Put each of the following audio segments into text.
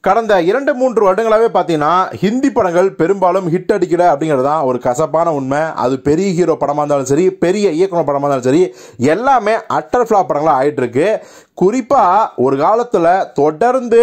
கடந்த இரண்டு மூன்று வருடங்களாகவே பார்த்தீங்கன்னா ஹிந்தி படங்கள் பெரும்பாலும் ஹிட் அடிக்கல அப்படிங்கிறது தான் ஒரு கசப்பான உண்மை அது பெரிய ஹீரோ படமாக இருந்தாலும் சரி பெரிய இயக்குனர் படமாக இருந்தாலும் சரி எல்லாமே அட்டர் ஃப்ளாப் படங்களாக ஆயிட்டு இருக்கு குறிப்பாக ஒரு காலத்தில் தொடர்ந்து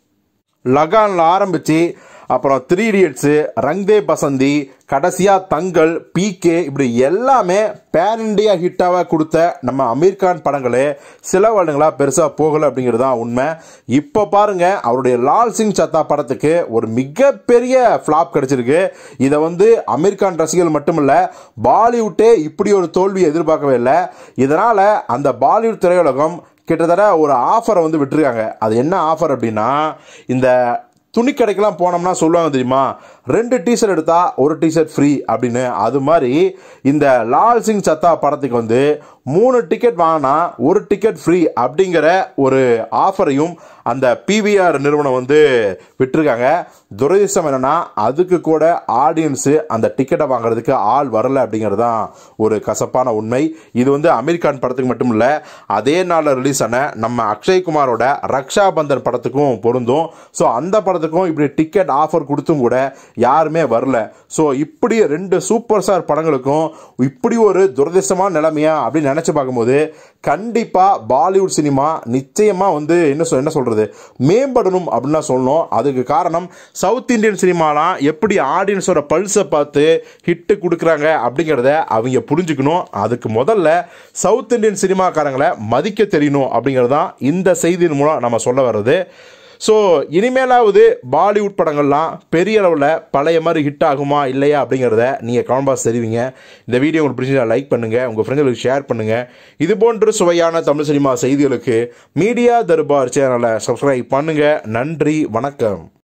லகானில் ஆரம்பித்து அப்புறம் த்ரீ இடியட்ஸு ரங்தே பசந்தி கடைசியாக தங்கல் பிகே இப்படி எல்லாமே பேன் இண்டியா ஹிட்டாக கொடுத்த நம்ம அமீர் கான் படங்களே சில வருடங்களாக பெருசாக போகலை அப்படிங்கிறது தான் உண்மை இப்போ பாருங்க அவருடைய லால் சிங் சத்தா படத்துக்கு ஒரு மிகப்பெரிய ஃப்ளாப் கிடைச்சிருக்கு இதை வந்து அமீர் கான் ரசிகர்கள் மட்டுமல்ல பாலிவுட்டே இப்படி ஒரு தோல்வியை எதிர்பார்க்கவே இல்லை இதனால் அந்த பாலிவுட் திரையுலகம் கிட்டத்தட்ட ஒரு ஆஃபரை வந்து விட்டுருக்காங்க அது என்ன ஆஃபர் அப்படின்னா இந்த துணி கடைக்கெல்லாம் போனோம்னா சொல்லுவாங்க தெரியுமா ரெண்டு டிஷர்ட் எடுத்தா ஒரு டிஷர்ட் ஃப்ரீ அப்படின்னு அது மாதிரி இந்த லால் சிங் சத்தா படத்துக்கு வந்து மூணு டிக்கெட் வாங்கினா ஒரு டிக்கெட் ஃப்ரீ அப்படிங்கிற ஒரு ஆஃபரையும் அந்த பிவிஆர் நிறுவனம் வந்து விட்டுருக்காங்க துரதிர்ஷ்டம் என்னன்னா அதுக்கு கூட ஆடியன்ஸு அந்த டிக்கெட்டை வாங்குறதுக்கு ஆள் வரல அப்படிங்கிறது தான் ஒரு கசப்பான உண்மை இது வந்து அமீர் கான் படத்துக்கு மட்டும் இல்லை அதே நாளில் ரிலீஸ் ஆன நம்ம அக்ஷய் குமாரோட ரக்ஷா பந்தன் படத்துக்கும் பொருந்தும் ஸோ அந்த படத்துக்கும் இப்படி டிக்கெட் ஆஃபர் கொடுத்தும் கூட யாருமே வரல ஸோ இப்படி ரெண்டு சூப்பர் ஸ்டார் படங்களுக்கும் இப்படி ஒரு துரதிர்ஷ்டமான நிலைமையா அப்படின்னு நினச்சி பார்க்கும்போது கண்டிப்பாக பாலிவுட் சினிமா நிச்சயமாக வந்து என்ன சொல் என்ன சொல்கிறது மேம்படணும் அப்படின்னு தான் சொல்லணும் அதுக்கு காரணம் சவுத் இந்தியன் சினிமாலாம் எப்படி ஆடியன்ஸோட பல்ஸை பார்த்து ஹிட்டு கொடுக்குறாங்க அப்படிங்கிறத அவங்க புரிஞ்சுக்கணும் அதுக்கு முதல்ல சவுத் இந்தியன் சினிமாக்காரங்களை மதிக்க தெரியணும் அப்படிங்கிறது தான் இந்த செய்தியின் மூலம் நம்ம சொல்ல வர்றது ஸோ இனிமேலாவது பாலிவுட் படங்கள்லாம் பெரிய அளவில் பழைய மாதிரி ஹிட் ஆகுமா இல்லையா அப்படிங்கிறத நீங்கள் கமெண்ட் பாக்ஸ் தெரிவிங்க இந்த வீடியோ உங்களுக்கு பிடிச்சா லைக் பண்ணுங்கள் உங்கள் ஃப்ரெண்ட்களுக்கு ஷேர் பண்ணுங்கள் இது போன்ற சுவையான தமிழ் சினிமா செய்திகளுக்கு மீடியா தர்பார் சேனலை சப்ஸ்கிரைப் பண்ணுங்கள் நன்றி வணக்கம்